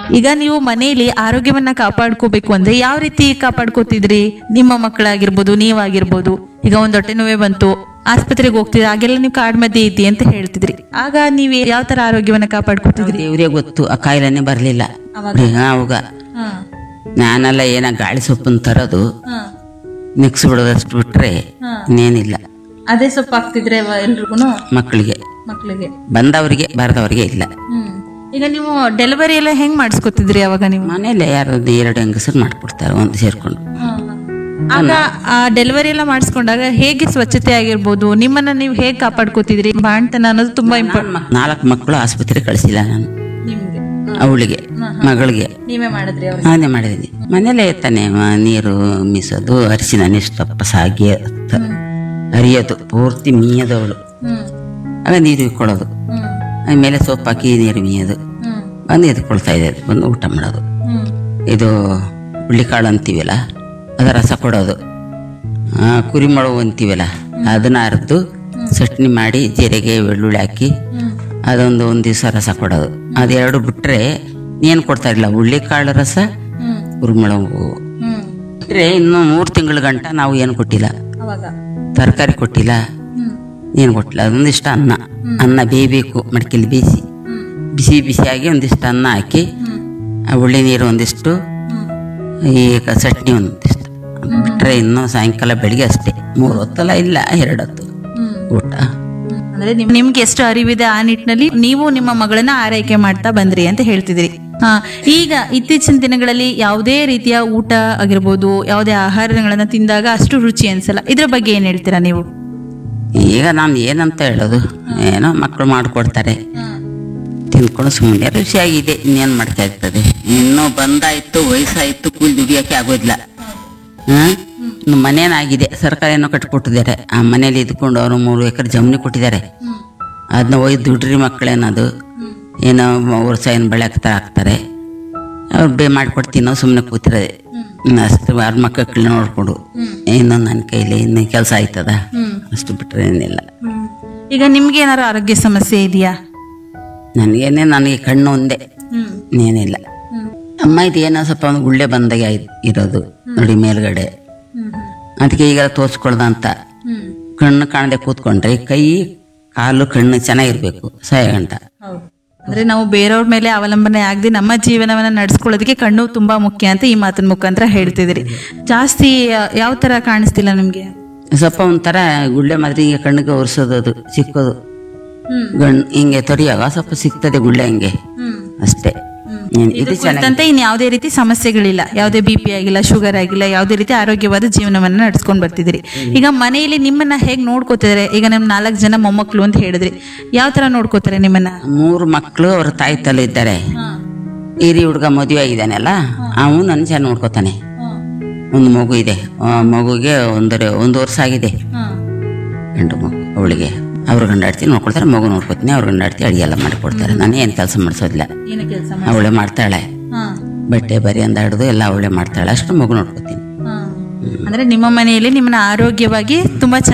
ಈಗ ನೀವು ಮನೆಯಲ್ಲಿ ಆರೋಗ್ಯವನ್ನ ಕಾಪಾಡ್ಕೋಬೇಕು ಅಂದ್ರೆ ಯಾವ ರೀತಿ ಕಾಪಾಡ್ಕೋತಿದ್ರಿ ನಿಮ್ಮ ಮಕ್ಕಳಾಗಿರ್ಬೋದು ನೀವಾಗಿರ್ಬೋದು ಈಗ ಒಂದ್ ಹೊಟ್ಟೆ ನೋವೇ ಬಂತು ಆಸ್ಪತ್ರೆಗೆ ಹೋಗ್ತಿದ್ರಿ ಆಗೆಲ್ಲ ನೀವು ಕಾಡ್ ಮಧ್ಯೆ ಇದ್ದಿ ಅಂತ ಹೇಳ್ತಿದ್ರಿ ಆಗ ನೀವು ಯಾವ ತರ ಆರೋಗ್ಯವನ್ನ ಕಾಪಾಡ್ಕೋತಿದ್ರಿ ದೇವ್ರೇ ಗೊತ್ತು ಆ ಕಾಯಿಲೆನೇ ಬರಲಿಲ್ಲ ಅವಾಗ ನಾನೆಲ್ಲ ಏನ ಗಾಳಿ ಸೊಪ್ಪನ್ನ ತರೋದು ಮಿಕ್ಸ್ ಬಿಡೋದಷ್ಟು ಬಿಟ್ರೆ ಇನ್ನೇನಿಲ್ಲ ಅದೇ ಸ್ವಲ್ಪ ಆಗ್ತಿದ್ರೆ ಎಲ್ರಿಗೂ ಮಕ್ಕಳಿಗೆ ಮಕ್ಕಳಿಗೆ ಬಂದವರಿಗೆ ಬರದವರಿಗೆ ಇಲ್ಲ ಈಗ ನೀವು ಡೆಲಿವರಿ ಎಲ್ಲ ಹೆಂಗ್ ಮಾಡಿಸ್ಕೊತಿದ್ರಿ ಅವಾಗ ನೀವು ಮನೇಲೆ ಯಾರು ಎರಡು ಹೆಂಗಸರು ಮಾಡ್ಕೊಡ್ತಾರೆ ಒಂದು ಸೇರ್ಕೊಂಡು ಆಗ ಆ ಡೆಲಿವರಿ ಎಲ್ಲ ಮಾಡಿಸ್ಕೊಂಡಾಗ ಹೇಗೆ ಸ್ವಚ್ಛತೆ ಆಗಿರ್ಬೋದು ನಿಮ್ಮನ್ನ ನೀವು ಹೇಗೆ ಕಾಪಾಡ್ಕೋತಿದ್ರಿ ಬಾಣ್ತನ ಅನ್ನೋದು ತುಂಬಾ ಇಂಪಾರ್ಟೆಂಟ್ ನಾಲ್ಕು ಮಕ್ಕಳು ಆಸ್ಪತ್ರೆ ಕಳಿಸಿಲ್ಲ ನಾನು ನಿಮ್ಗೆ ಅವಳಿಗೆ ಮಗಳಿಗೆ ನೀವೇ ಮಾಡಿದ್ರಿ ಅವ್ರಿಗೆ ನಾನೇ ಮಾಡಿದ್ದೀನಿ ಮನೇಲೆ ತಾನೆ ಮ- ನೀರು ಮೀಸೋದು ಅರಿಶಿನ ನಿಷ್ಟಪ್ಪ ಸಾಗಿ ಅತ್ತ- ಅರಿಯೋದು ಪೂರ್ತಿ ಮೀಯದವಳು ಹ್ಮ್ ಆಗ ನೀರು ಇಕ್ಕೊಳ್ಳೋದು ಹ್ಮ್ ಆಮೇಲೆ ಸೊಪ್ಪು ಹಾಕಿ ನೀರು ಮೀಯೋದು ಹ್ಮ್ ಬಂದು ಎದ್ಕೊಳ್ತಾ ಇದೆ ಬಂದು ಊಟ ಮಾಡೋದು ಹ್ಮ್ ಇದು ಹುಳ್ಳಿಕಾಳು ಅಂತೀವಲ್ಲ ಅದರ ರಸ ಕೊಡೋದು ಆ, ಕುರಿಮೊಳಗು ಅಂತೀವಲ್ಲ ಅದನ್ನ ಅರ್ದು ಚಟ್ನಿ ಮಾಡಿ ಜೀರಿಗೆ ಬೆಳ್ಳುಳ್ಳಿ ಹಾಕಿ ಹ್ಮ್ ಅದೊಂದು ಒಂದು ದಿವಸ ರಸ ಕೊಡೋದು ಅದೆರಡು ಬಿಟ್ರೆ ಏನು ಕೊಡ್ತಾ ಇರಲಿಲ್ಲ ಹುಳ್ಳಿಕಾಳು ರಸ ಹ್ಮ್ ಕುರುಮೊಳಗು ಹ್ಮ್ ಬಿಟ್ರೆ ಇನ್ನು ಮೂರು ತಿಂಗಳ ಗಂಟ ನಾವು ಏನು ಕೊಟ್ಟಿಲ್ಲ ಅವಾಗ ತರಕಾರಿ ಕೊಟ್ಟಿಲ್ಲ ಹ್ಮ್ ಏನು ಕೊಟ್ಟಿಲ್ಲ ಅದೊಂದಿಷ್ಟು ಅನ್ನ ಅನ್ನ ಬೇಯಬೇಕು ಮಡಿಕೆಲಿ ಬೇಯಿಸಿ ಹ್ಮ್ ಬಿಸಿ ಬಿಸಿಯಾಗಿ ಒಂದಿಷ್ಟು ಅನ್ನ ಹಾಕಿ ಹ್ಮ್ ಆ ಉಳ್ಳಿ ನೀರು ಒಂದಿಷ್ಟು ಹ್ಮ್ ಈ ಕ- ಚಟ್ನಿ ಒಂದಿಷ್ಟು ಬಿಟ್ರೆ ಇನ್ನು ಸಾಯಂಕಾಲ ಬೆಳಿಗ್ಗೆ ಅಷ್ಟೇ ಮೂರು ಹೊತ್ತಲ್ಲ ಇಲ್ಲ ಎರಡು ಹೊತ್ತು ಹ್ಮ್ ಊಟ ಅಂದ್ರೆ ನಿಮ್ ನಿಮ್ಗೆ ಎಷ್ಟು ಅರಿವಿದೆ ಆ ನಿಟ್ಟಿನಲ್ಲಿ ನೀವು ನಿಮ್ಮ ಮಗಳನ್ನ ಆರೈಕೆ ಮಾಡ್ತಾ ಬಂದ್ರಿ ಅಂತ ಹೇಳ್ತಿದ್ರಿ ಹಾ ಈಗ ಇತ್ತೀಚಿನ ದಿನಗಳಲ್ಲಿ ಯಾವುದೇ ರೀತಿಯ ಊಟ ಆಗಿರ್ಬೋದು ಯಾವುದೇ ಆಹಾರಗಳನ್ನ ತಿಂದಾಗ ಅಷ್ಟು ರುಚಿ ಅನ್ಸಲ್ಲ ಇದ್ರ ಬಗ್ಗೆ ಏನ್ ಹೇಳ್ತೀರಾ ನೀವು ಈಗ ನಾನು ಏನಂತ ಹೇಳೋದು ಏನೋ ಮಕ್ಕಳು ಮಾಡಿಕೊಡ್ತಾರೆ ತಿನ್ಕೊಂಡು ಸುಮ್ಮನೆ ರುಚಿಯಾಗಿದೆ ಇನ್ನೇನು ಮಾಡ್ತಾ ಇರ್ತದೆ ಇನ್ನೂ ಬಂದಾಯ್ತು ವಯಸ್ಸಾಯ್ತು ಕೂಲಿ ದುಡಿಯೋಕೆ ಆಗೋದಿಲ್ಲ ಹಾಂ ಮನೇನಾಗಿದೆ ಸರ್ಕಾರ ಏನೋ ಕಟ್ಕೊಟ್ಟಿದ್ದಾರೆ ಆ ಮನೇಲಿ ಇದ್ಕೊಂಡು ಅವರು ಮೂರು ಎಕರೆ ಜಮೀನು ಕೊಟ್ಟಿದ್ದಾರೆ ಅದನ್ನ ಒಯ್ದು ದುಡ್ರಿ ಮಕ್ಕಳೇನದು ಏನೋ ವರ್ಷ ಏನು ಬೆಳೆ ಹಾಕ್ತಾ ಹಾಕ್ತಾರೆ ಅವ್ರು ಬೇ ಮಾಡಿಕೊಡ್ತೀನಿ ನಾವು ಸುಮ್ಮನೆ ಕೂತಿರೋದೆ ಇನ್ನು ಅಷ್ಟು ಆರು ಮಕ್ಕಳು ನೋಡ್ಕೊಂಡು ಇನ್ನೂ ನನ್ನ ಕೈಲಿ ಇನ್ನು ಕೆಲಸ ಆಯ್ತದ ಅಷ್ಟು ಬಿಟ್ಟರೆ ಏನಿಲ್ಲ ಈಗ ನಿಮ್ಗೆ ಏನಾರು ಆರೋಗ್ಯ ಸಮಸ್ಯೆ ಇದೆಯಾ ನನಗೇನೆ ನನಗೆ ಕಣ್ಣು ಒಂದೇ ಏನಿಲ್ಲ ಅಮ್ಮ ಇದು ಏನೋ ಸ್ವಲ್ಪ ಒಂದು ಗುಳ್ಳೆ ಬಂದಾಗೆ ಆಯ್ತು ಇರೋದು ನೋಡಿ ಮೇಲ್ಗಡೆ ಅದಕ್ಕೆ ಈಗ ತೋರಿಸ್ಕೊಳ್ದ ಅಂತ ಕಣ್ಣು ಕಾಣದೆ ಕೂತ್ಕೊಂಡ್ರೆ ಕೈ ಕಾಲು ಕಣ್ಣು ಚೆನ್ನಾಗಿರ್ಬೇಕು ಸಾಯ ಗಂಟ ಅಂದ್ರೆ ನಾವು ಬೇರೆಯವ್ರ ಮೇಲೆ ಅವಲಂಬನೆ ಆಗದೆ ನಮ್ಮ ಜೀವನವನ್ನ ನಡೆಸ್ಕೊಳ್ಳೋದಕ್ಕೆ ಕಣ್ಣು ತುಂಬಾ ಮುಖ್ಯ ಅಂತ ಈ ಮಾತಿನ ಮುಖಾಂತರ ಹೇಳ್ತಿದ್ರಿ ಜಾಸ್ತಿ ಯಾವ ತರ ಕಾಣಿಸ್ತಿಲ್ಲ ನಿಮ್ಗೆ ಸ್ವಲ್ಪ ಒಂಥರ ಗುಳ್ಳೆ ಮಾತ್ರ ಹಿಂಗೆ ಕಣ್ಣಿಗೆ ಒರೆಸೋದು ಅದು ಸಿಕ್ಕೋದು ಗಣ್ ಹಿಂಗೆ ತೊರಿಯಾಗ ಸ್ವಲ್ಪ ಸಿಗ್ತದೆ ಗುಳ್ಳೆ ಹಿಂಗೆ ಅಷ್ಟೇ ಏನ್- ಇದು ಚೆನ್ನಾಗಿ ಕುರಿತಂತೆ ಇನ್ ಯಾವುದೇ ರೀತಿ ಸಮಸ್ಯೆಗಳಿಲ್ಲ ಯಾವುದೇ ಬಿ ಪಿ ಆಗಿಲ್ಲ ಶುಗರ್ ಆಗಿಲ್ಲ ಯಾವುದೇ ರೀತಿ ಆರೋಗ್ಯವಾದ ಜೀವನವನ್ನ ನಡೆಸ್ಕೊಂಡ್ ಬರ್ತಿದ್ದೀರಿ ಈಗ ಮನೆಯಲ್ಲಿ ನಿಮ್ಮನ್ನ ಹೇಗ್ ನೋಡ್ಕೋತಿದ್ದಾರೆ ಈಗ ನಮ್ ನಾಲ್ಕು ಜನ ಮೊಮ್ಮಕ್ಳು ಅಂತ ಹೇಳಿದ್ರಿ ಯಾವ ತರ ನೋಡ್ಕೋತಾರೆ ನಿಮ್ಮನ್ನ ಮೂರು ಮಕ್ಕಳು ಅವ್ರ ತಾಯಿ ತಲೆ ಇದ್ದಾರೆ ಹಿರಿ ಹುಡುಗ ಮದುವೆ ಆಗಿದ್ದಾನಲ್ಲ ಅವನು ನನ್ನ ಚೆನ್ನಾಗಿ ನೋಡ್ಕೋತಾನೆ ಒಂದು ಮಗು ಇದೆ ಆ ಮಗುಗೆ ಒಂದರೆ ಒಂದು ವರ್ಷ ಆಗಿದೆ ಗಂಡು ಮಗು ಅವಳಿಗೆ ಅವ್ರ ಗಂಡಾಡ್ತಿ ನೋಡ್ಕೊಳ್ತಾರೆ ಮಗು ನೋಡ್ಕೊತೀನಿ ಅವ್ರ ಗಂಡಾಡ್ತಿ ಅಡಿಗೆ ಎಲ್ಲ ಮಾಡಿಕೊಡ್ತಾರೆ ನಾನು ಏನು ಕೆಲಸ ಮಾಡಿಸೋದಿಲ್ಲ ಏನು ಕೆಲಸ ಅವಳೆ ಮಾಡ್ತಾಳೆ ಬಟ್ಟೆ ಬರಿ ಅಂದ ಹಿಡ್ದು ಎಲ್ಲ ಅವಳೆ ಮಾಡ್ತಾಳೆ ಅಷ್ಟು ಮಗು ನೋಡ್ಕೊತೀನಿ ಅಂದ್ರೆ ನಿಮ್ಮ ಮನೆಯಲ್ಲಿ ನಿಮ್ಮನ್ನ ಆರೋಗ್ಯವಾಗಿ ತುಂಬಾ